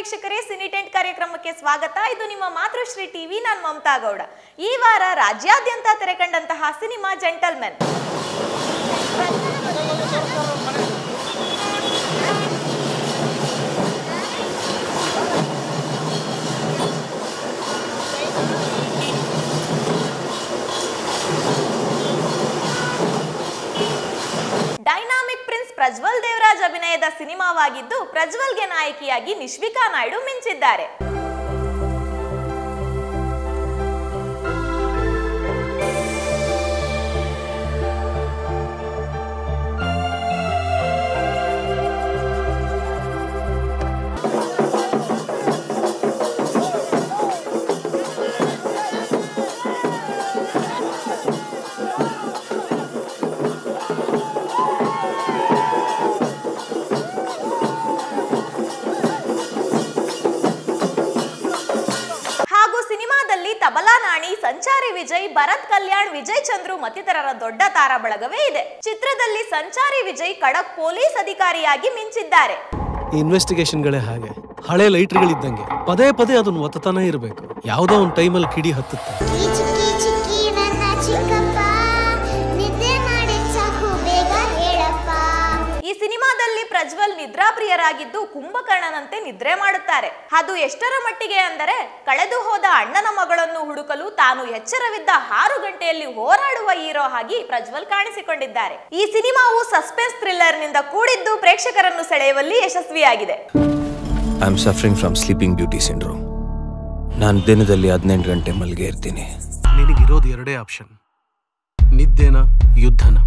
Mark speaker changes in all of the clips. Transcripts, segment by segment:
Speaker 1: ವೀಕ್ಷಕರೇ ಸಿನಿಟೆಂಟ್ ಕಾರ್ಯಕ್ರಮಕ್ಕೆ ಸ್ವಾಗತ ಇದು ನಿಮ್ಮ ಮಾತೃಶ್ರೀ ಟಿವಿ ನಾನು ಮಮತಾ ಗೌಡ ಈ ವಾರ ರಾಜ್ಯಾದ್ಯಂತ ತೆರೆಕಂಡಂತಹ cinema gentleman dynamic prince Prajwal Devaraj ಅಭಿನಯದ ಸಿನಿಮಾವಾಗಿದ್ದು ಪ್ರಜ್ವಲ್ಗೆ ನಾಯಕಿಯಾಗಿ ನಿಶ್ವಿಕಾ ನಾಯ್ಡು ಮಿಂಚಿದ್ದಾರೆ ಹಾಗೂ ಸಿನಿಮಾದಲ್ಲಿ ತಬಲಾ ನಾಣಿ ಸಂಚಾರಿ ವಿಜಯ್ ಭರತ್ ಕಲ್ಯಾಣ್ ವಿಜಯ್ ಚಂದ್ರು ಮತ್ತಿತರರ ದೊಡ್ಡ ತಾರಾ ಬಳಗವೇ ಇದೆ ಚಿತ್ರದಲ್ಲಿ ಸಂಚಾರಿ ವಿಜಯ್ ಖಡಕ್ ಪೊಲೀಸ್ ಅಧಿಕಾರಿಯಾಗಿ ಮಿಂಚಿದ್ದಾರೆ
Speaker 2: ಈ ಇನ್ವೆಸ್ಟಿಗೇಷನ್ಗಳೇ ಹಾಗೆ ಹಳೆ ಲೈಟ್ರ್ಗಳಿದ್ದಂಗೆ ಪದೇ ಪದೇ ಅದನ್ನ ಒತ್ತತಾನೆ ಇರಬೇಕು ಯಾವುದೋ ಒಂದು ಟೈಮಲ್ಲಿ ಕಿಡಿ ಹತ್ತುತ್ತೆ
Speaker 3: ಚಿಕ್ಕಿ ಚಿಕ್ಕಿ ನನ್ನ ಚಿಕ್ಕಪ್ಪ ನಿದ್ದೆ ಮಾಡಿ ಸಾಕು ಬೇಗ ಹೇಳಪ್ಪ
Speaker 1: ಈ ಸಿನಿಮಾದಲ್ಲಿ ಪ್ರಜ್ವಲ್ ನಿದ್ರಾಪ್ರಿಯರಾಗಿದ್ದು ಕುಂಭಕರ್ಣನಂತೆ ನಿದ್ರೆ ಮಾಡುತ್ತಾರೆ ಅದು ಎಷ್ಟರ ಮಟ್ಟಿಗೆ ಅಂದರೆ ಕಳೆದು ಹೋದ ಅಣ್ಣನ ಮಗಳನ್ನು ಹುಡುಕಲು ತಾನು ಎಚ್ಚರವಿದ್ದ ಆರು ಗಂಟೆಯಲ್ಲಿ ಹೋರಾಡುವ ಹೀರೋ ಆಗಿ ಪ್ರಜ್ವಲ್ ಕಾಣಿಸಿಕೊಂಡಿದ್ದಾರೆ ಈ ಸಿನಿಮಾವು ಸಸ್ಪೆನ್ಸ್ ಥ್ರಿಲ್ಲರ್ ನಿಂದ ಕೂಡಿದ್ದು ಪ್ರೇಕ್ಷಕರನ್ನು ಸೆಳೆಯುವಲ್ಲಿ ಯಶಸ್ವಿಯಾಗಿದೆ
Speaker 4: I am suffering from sleeping beauty syndrome ನಾನು ದಿನದಲ್ಲಿ ಹದಿನೆಂಟು ಗಂಟೆ ಮಲ್ಗೆ ಇರ್ತೀನಿ
Speaker 2: ನಿನಗಿರೋದು ಎರಡೇ ಆಪ್ಷನ್ ನಿದ್ದೆನ ಯುದ್ಧನ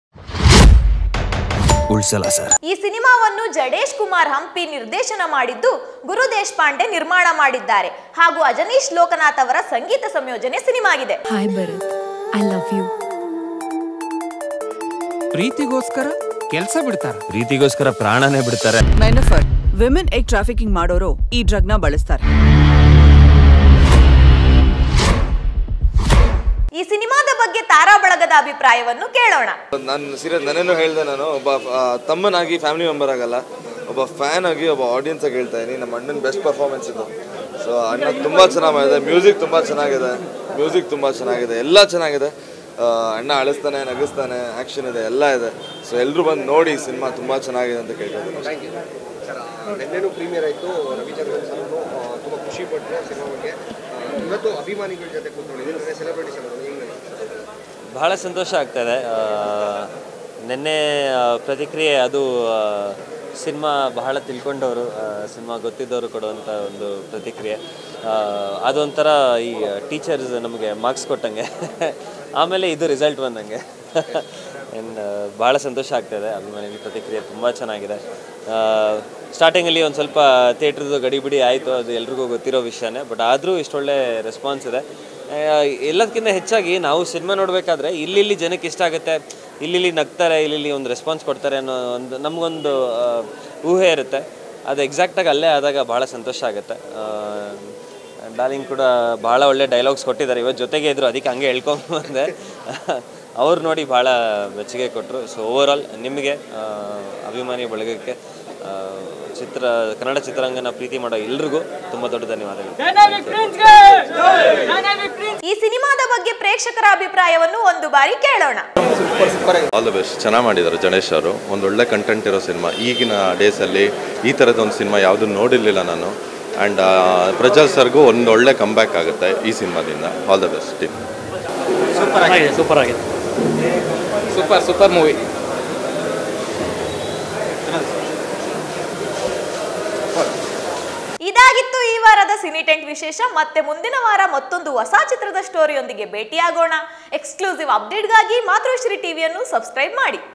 Speaker 4: ಉಳ್ಸಲ್ಲ ಸರ್
Speaker 1: ಈ ಸಿನಿಮಾವನ್ನು ಜಡೇಶ್ ಕುಮಾರ್ ಹಂಪಿ ನಿರ್ದೇಶನ ಮಾಡಿದ್ದು ಗುರು ದೇಶಪಾಂಡೆ ನಿರ್ಮಾಣ ಮಾಡಿದ್ದಾರೆ ಹಾಗೂ ಅಜನೀಶ್ ಲೋಕನಾಥ್ ಅವರ ಸಂಗೀತ ಸಂಯೋಜನೆ ಸಿನಿಮಾಗಿದೆ
Speaker 5: hi Bharath I love you
Speaker 6: ಪ್ರೀತಿಗೋಸ್ಕರ ಕೆಲಸ ಬಿಡ್ತಾರ
Speaker 4: ಪ್ರೀತಿಗೋಸ್ಕರ ಪ್ರಾಣನೇ ಬಿಡ್ತಾರೆ
Speaker 7: ನೈನಫರ್ ವಿಮೆನ್ ಎಗ್ ಟ್ರಾಫಿಕಿಂಗ್ ಮಾಡೋರು ಈ ಡ್ರಗ್ ನ ಬಳಸ್ತಾರೆ
Speaker 1: ಈ ಸಿನಿಮಾದ ಬಗ್ಗೆ ತಾರಾ ಬಳಗದ ಅಭಿಪ್ರಾಯವನ್ನು ಕೇಳೋಣ
Speaker 8: ನಾನು ಸೀರಿಯಸ್ ನನ್ನೇನು ಹೇಳಿದೆ ನಾನು ಒಬ್ಬ ಆ, ತಮ್ಮನಾಗಿ ಫ್ಯಾಮಿಲಿ ಮೆಂಬರ್ ಆಗಲ್ಲ ಒಬ್ಬ ಫ್ಯಾನ್ ಆಗಿ ಒಬ್ಬ ಆಡಿಯನ್ಸ್ ಆಗಿ ಹೇಳ್ತಾ ಇದೀನಿ ನಮ್ಮ ಅಣ್ಣನ ಬೆಸ್ಟ್ ಪರ್ಫಾರ್ಮೆನ್ಸ್ ಇದು ಸೊ ಅಣ್ಣ ತುಂಬ ಚೆನ್ನಾಗಿ ಮಾಡಿದೆ ಮ್ಯೂಸಿಕ್ ತುಂಬ ಚೆನ್ನಾಗಿದೆ ಮ್ಯೂಸಿಕ್ ತುಂಬ ಚೆನ್ನಾಗಿದೆ ಎಲ್ಲ ಚೆನ್ನಾಗಿದೆ ಆ, ಅಣ್ಣ ಅಳಿಸ್ತಾನೆ ನಗಿಸ್ತಾನೆ ಆ್ಯಕ್ಷನ್ ಇದೆ ಎಲ್ಲ ಇದೆ ಸೊ ಎಲ್ಲರೂ ಬಂದು ನೋಡಿ ಸಿನಿಮಾ ತುಂಬ ಚೆನ್ನಾಗಿದೆ ಅಂತ ಕೇಳ್ಕೊತೀನಿ
Speaker 9: ನಿನ್ನೆನೂ ಪ್ರೀಮಿಯರ್ ಆಯಿತು ರವಿಚಂದ್ರನ್ ಸರ್ ತುಂಬ ಖುಷಿ ಪಟ್ಟರು ಸಿನಿಮಾ ಬಗ್ಗೆ ಆ, ಇವತ್ತು ಅಭಿಮಾನಿಗಳ ಜೊತೆ ಕೂತ್ಕೊಂಡಿದ್ದೀನಿ ಸೆಲೆಬ್ರಿಟೀಸ್ ಎಲ್ಲ ಹೆಂಗೆ
Speaker 10: ಬಹಳ ಸಂತೋಷ ಆಗ್ತದೆ ಆ, ನಿನ್ನೆ ಆ, ಪ್ರತಿಕ್ರಿಯೆ ಅದು ಆ, ಸಿನಿಮಾ ಬಹಳ ತಿಳ್ಕೊಂಡವರು ಸಿನಿಮಾ ಗೊತ್ತಿದ್ದವರು ಕೊಡುವಂಥ ಒಂದು ಪ್ರತಿಕ್ರಿಯೆ ಆ, ಅದೊಂಥರ ಈ ಟೀಚರ್ಸ್ ನಮಗೆ ಮಾರ್ಕ್ಸ್ ಕೊಟ್ಟಂಗೆ ಆಮೇಲೆ ಇದು ರಿಸಲ್ಟ್ ಬಂದಂಗೆ ಆ್ಯಂಡ್ ಭಾಳ ಸಂತೋಷ ಆಗ್ತಾಯಿದೆ ಅಭಿಮಾನಿಗಳ ಪ್ರತಿಕ್ರಿಯೆ ತುಂಬ ಚೆನ್ನಾಗಿದೆ ಸ್ಟಾರ್ಟಿಂಗಲ್ಲಿ ಒಂದು ಸ್ವಲ್ಪ ಥಿಯೇಟ್ರದ್ದು ಗಡಿಬಿಡಿ ಆಯಿತು ಅದು ಎಲ್ರಿಗೂ ಗೊತ್ತಿರೋ ವಿಷಯನೇ ಬಟ್ ಆದರೂ ಇಷ್ಟೊಳ್ಳೆ ರೆಸ್ಪಾನ್ಸ್ ಇದೆ ಆ, ಎಲ್ಲದಕ್ಕಿಂತ ಹೆಚ್ಚಾಗಿ ನಾವು ಸಿನಿಮಾ ನೋಡಬೇಕಾದ್ರೆ ಇಲ್ಲಿ ಜನಕ್ಕೆ ಇಷ್ಟ ಆಗುತ್ತೆ ಇಲ್ಲಿ ನಗ್ತಾರೆ ಇಲ್ಲಿ ಒಂದು ರೆಸ್ಪಾನ್ಸ್ ಕೊಡ್ತಾರೆ ಅನ್ನೋ ಒಂದು ನಮಗೊಂದು ಆ, ಊಹೆ ಇರುತ್ತೆ ಅದು ಎಕ್ಸಾಕ್ಟಾಗಿ ಅಲ್ಲೇ ಆದಾಗ ಭಾಳ ಸಂತೋಷ ಆಗುತ್ತೆ ಡಾರ್ಲಿಂಗ್ ಕೂಡ ಭಾಳ ಒಳ್ಳೆ ಡೈಲಾಗ್ಸ್ ಕೊಟ್ಟಿದ್ದಾರೆ ಇವತ್ತು ಜೊತೆಗೆ ಇದ್ರು ಅದಕ್ಕೆ ಹಂಗೆ ಹೇಳ್ಕೊಂಬಂದೆ ಅವ್ರು ನೋಡಿ ಭಾಳ ಮೆಚ್ಚುಗೆ ಕೊಟ್ಟರು ಸೊ ಓವರ್ ಆಲ್ ನಿಮಗೆ ಆ, ಅಭಿಮಾನಿ ಬಳಗಕ್ಕೆ ಆ, ಚಿತ್ರ ಕನ್ನಡ ಚಿತ್ರರಂಗನ ಪ್ರೀತಿ ಮಾಡೋ ಎಲ್ರಿಗೂ ತುಂಬ ದೊಡ್ಡ ಧನ್ಯವಾದಗಳು
Speaker 1: ಈ ಸಿನಿಮಾದ ಬಗ್ಗೆ ಪ್ರೇಕ್ಷಕರ ಅಭಿಪ್ರಾಯವನ್ನು ಒಂದು ಬಾರಿ ಕೇಳೋಣ
Speaker 8: ಆಲ್ ದ ಬೆಸ್ಟ್ ಚೆನ್ನಾಗಿ ಮಾಡಿದ್ದಾರೆ ಗಣೇಶ್ ಅವರು ಒಂದು ಒಳ್ಳೆ ಕಂಟೆಂಟ್ ಇರೋ ಸಿನಿಮಾ ಈಗಿನ ಡೇಸಲ್ಲಿ ಈ ಥರದ ಒಂದು ಸಿನಿಮಾ ಯಾವುದೂ ನೋಡಿರಲಿಲ್ಲ ನಾನು ಆ್ಯಂಡ್ ಪ್ರಜ್ವಲ್ ಸರ್ಗೂ ಒಂದು ಒಳ್ಳೆ ಕಂಬ್ಯಾಕ್ ಆಗುತ್ತೆ ಈ ಸಿನಿಮಾದಿಂದ all the best team
Speaker 6: super super movie
Speaker 1: ಇದಾಗಿತ್ತು ಈ ವಾರದ ಸಿನಿಟೆಂಟ್ ವಿಶೇಷ ಮತ್ತೆ ಮುಂದಿನ ವಾರ ಮತ್ತೊಂದು ಹೊಸ ಚಿತ್ರದ ಸ್ಟೋರಿಯೊಂದಿಗೆ ಭೇಟಿಯಾಗೋಣ ಎಕ್ಸ್ಕ್ಲೂಸಿವ್ ಅಪ್ಡೇಟ್ಗಾಗಿ ಮಾತೃಶ್ರೀ ಟಿವಿಯನ್ನು ಸಬ್ಸ್ಕ್ರೈಬ್ ಮಾಡಿ